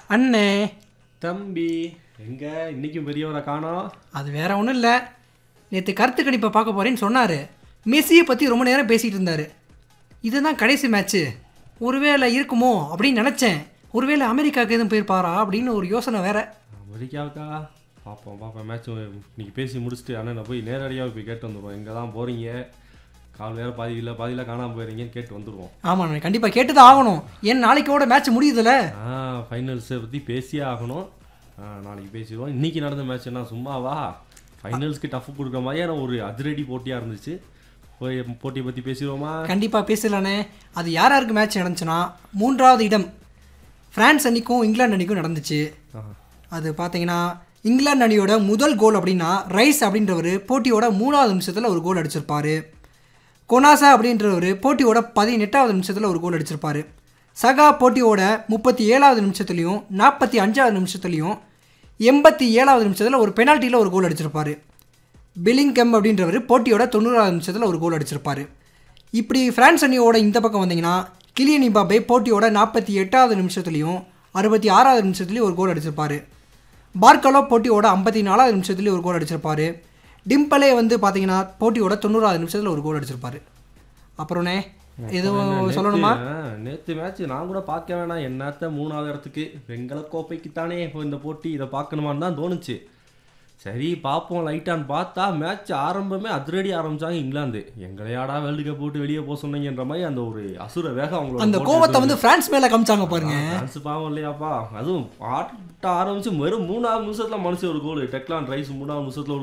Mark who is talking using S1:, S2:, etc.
S1: அண்ணே
S2: தம்பி எங்க இன்னைக்கும் பெரியவரை காணோம்
S1: அது வேற ஒன்றும் இல்லை நேற்று கருத்து கணிப்பை பார்க்க போறேன்னு சொன்னார் மெஸ்ஸியை பற்றி ரொம்ப நேரம் பேசிகிட்டு இருந்தார் இதுதான் கடைசி மேட்ச்சு ஒருவேளை இருக்குமோ அப்படின்னு நினச்சேன் ஒருவேளை அமெரிக்காவுக்கு எதுவும் போயிருப்பாரா அப்படின்னு ஒரு யோசனை வேற
S2: அமெரிக்காவுக்கா பார்ப்போம் பார்ப்போம் மேட்ச் இன்னைக்கு பேசி முடிச்சுட்டு அண்ணனை போய் நேரடியாக போய் கேட்டு வந்துடுவோம் எங்கே தான் போகிறீங்க கால் வேறு பாதி இல்லை பாதியில் காணாமல் போயிருங்கன்னு கேட்டு வந்துடுவோம்
S1: ஆமாம் கண்டிப்பாக கேட்டு தான் ஆகணும் ஏன் நாளைக்கோட மேட்ச் முடியுதுல்ல
S2: ஆ ஃபைனல்ஸை பற்றி பேசியே ஆகணும் ஆ, நாளைக்கு பேசிடுவோம் இன்னைக்கு நடந்த மேட்ச் என்ன சும்மாவா ஃபைனல்ஸ்க்கு டஃப் கொடுக்குற மாதிரியான ஒரு அதிரடி போட்டியாக இருந்துச்சு போய் போட்டியை பற்றி பேசிடுவோமா
S1: கண்டிப்பாக பேசலானே அது யார் யாருக்கு மேட்ச் நடந்துச்சுன்னா மூன்றாவது இடம் பிரான்ஸ் அணிக்கும் இங்கிலாந்து அணிக்கும் நடந்துச்சு
S2: ஆ
S1: அது பார்த்தீங்கன்னா இங்கிலாந்து அணியோட முதல் கோல் அப்படின்னா ரைஸ் அப்படின்றவர் போட்டியோட மூணாவது நிமிஷத்தில் ஒரு கோல் அடிச்சிருப்பாரு கொனாசா அப்படின்றவர் போட்டியோட பதினெட்டாவது நிமிஷத்தில் ஒரு கோல் அடிச்சிருப்பாரு சகா போட்டியோட முப்பத்தி ஏழாவது நிமிஷத்துலையும் நாற்பத்தி அஞ்சாவது நிமிஷத்துலையும் எண்பத்தி ஏழாவது நிமிஷத்தில் ஒரு பெனால்ட்டியில் ஒரு கோல் அடிச்சிருப்பாரு பில்லிங்கம் அப்படின்றவர் போட்டியோட தொண்ணூறாவது நிமிஷத்தில் ஒரு கோல் அடிச்சிருப்பாரு இப்படி பிரான்ஸ் அணியோட இந்த பக்கம் வந்தீங்கன்னா கிலியன் இம்பாபே போட்டியோட நாற்பத்தி எட்டாவது நிமிஷத்துலையும் அறுபத்தி ஆறாவது நிமிஷத்துலையும் ஒரு கோல் அடிச்சிருப்பாரு பார்க்கலோ போட்டியோட ஐம்பத்தி நாலாவது நிமிஷத்துலேயும் ஒரு கோல் அடிச்சிருப்பாரு டிம்பலே வந்து பார்த்தீங்கன்னா போட்டியோட தொண்ணூறாவது நிமிஷத்தில் ஒரு கோல் அடிச்சிருப்பாரு அப்புறம்ண்ணே எதுவும் சொல்லணுமா
S2: நேற்று மேட்ச் நான் கூட பார்க்க வேணாம் என்னத்த மூணாவது இடத்துக்கு வெங்கல கோப்பைக்கு தானே இப்போ இந்த போட்டி இதை பார்க்கணுமான்னு தான் தோணுச்சு சரி பார்ப்போம் லைட்டான்னு பார்த்தா மேட்ச் ஆரம்பமே அதிரடி ஆரம்பிச்சாங்க இங்கிலாந்து எங்களையாடா வேர்ல்டு கப் போட்டு வெளியே போக சொன்னீங்கன்ற மாதிரி அந்த ஒரு அசுர வேகம் அவங்களோட
S1: அந்த
S2: போட்டு
S1: கோவத்தை வந்து பிரான்ஸ் மேலே காமிச்சாங்க பாருங்க
S2: டான்ஸ் பாவம் இல்லையாப்பா அதுவும் ஆட்ட ஆரம்பிச்சு வெறும் மூணாவது நிமிஷத்துல மனுஷன் ஒரு கோல் டெக்லான் ரைஸ் மூணாவது நிமிஷத்துல ஒரு